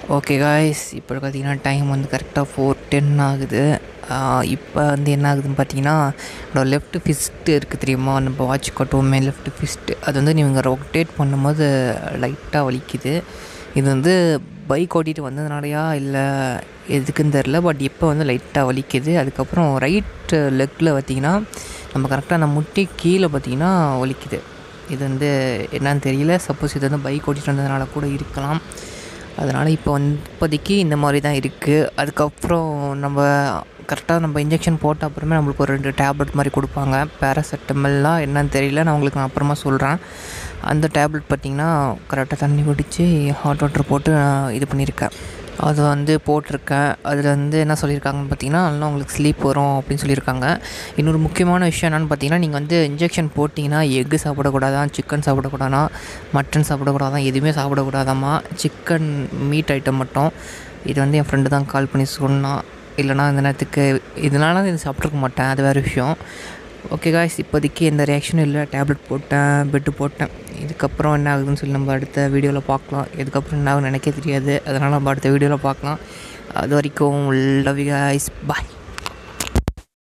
okay guys இப்போ பார்த்தீங்கன்னா time வந்து கரெக்டாக ஃபோர் டென் ஆகுது இப்போ வந்து என்ன ஆகுதுன்னு பார்த்தீங்கன்னா என்னோடய லெஃப்ட் ஃபிஸ்ட்டு இருக்குது தெரியுமா நம்ம வாட்ச் கட்டுவோமே லெஃப்ட் ஃபிஸ்ட்டு அது வந்து நீங்கள் ரொட்டேட் பண்ணும்போது லைட்டாக வலிக்குது இது வந்து பைக் ஓட்டிகிட்டு வந்ததுனாலயா இல்லை எதுக்குன்னு தெரில பட் இப்போ வந்து லைட்டாக வலிக்குது அதுக்கப்புறம் ரைட் லெக்கில் பார்த்தீங்கன்னா நம்ம கரெக்டாக அந்த முட்டி கீழே பார்த்தீங்கன்னா வலிக்குது இது வந்து என்னன்னு தெரியல சப்போஸ் இது வந்து பைக் ஓட்டிகிட்டு வந்ததுனால கூட இருக்கலாம் அதனால் இப்போ வந்து இப்போதைக்கு இந்த மாதிரி தான் இருக்குது அதுக்கப்புறம் நம்ம கரெக்டாக நம்ம இன்ஜெக்ஷன் போட்ட அப்புறமே நம்மளுக்கு ஒரு ரெண்டு டேப்லெட் மாதிரி கொடுப்பாங்க பேராசெட்டமெல்லாம் என்னன்னு தெரியல நான் உங்களுக்கு நான் அப்புறமா சொல்கிறேன் அந்த டேப்லெட் பார்த்திங்கன்னா கரெக்டாக தண்ணி குடித்து ஹாட் வாட்டர் போட்டு நான் இது பண்ணியிருக்கேன் அது வந்து போட்டிருக்கேன் அதில் வந்து என்ன சொல்லியிருக்காங்கன்னு பார்த்தீங்கன்னா நல்லா உங்களுக்கு ஸ்லீப் வரும் அப்படின்னு சொல்லியிருக்காங்க இன்னொரு முக்கியமான விஷயம் என்னென்னு பார்த்தீங்கன்னா நீங்கள் வந்து இன்ஜெக்ஷன் போட்டிங்கன்னா எக்கு சாப்பிடக்கூடாதான் சிக்கன் சாப்பிடக்கூடாதா மட்டன் சாப்பிடக்கூடாதான் எதுவுமே சாப்பிடக்கூடாதாம்மா சிக்கன் மீட் ஐட்டம் மட்டும் இது வந்து என் ஃப்ரெண்டு தான் கால் பண்ணி சொன்னான் இல்லைனா இந்த நேரத்துக்கு இதனால இது சாப்பிட்ருக்க மாட்டேன் அது வேறு விஷயம் ஓகே காய்ஸ் இப்போதைக்கு எந்த ரியாக்ஷனும் இல்லை டேப்லெட் போட்டேன் பெட்டு போட்டேன் இதுக்கப்புறம் என்ன ஆகுதுன்னு சொல்லி நம்ம அடுத்த வீடியோவில் பார்க்கலாம் இதுக்கப்புறம் என்ன ஆகுதுன்னு எனக்கே தெரியாது அதனால் நம்ம அடுத்த வீடியோவில் பார்க்கலாம் அது வரைக்கும் லவ் யூ காய்ஸ் பாய்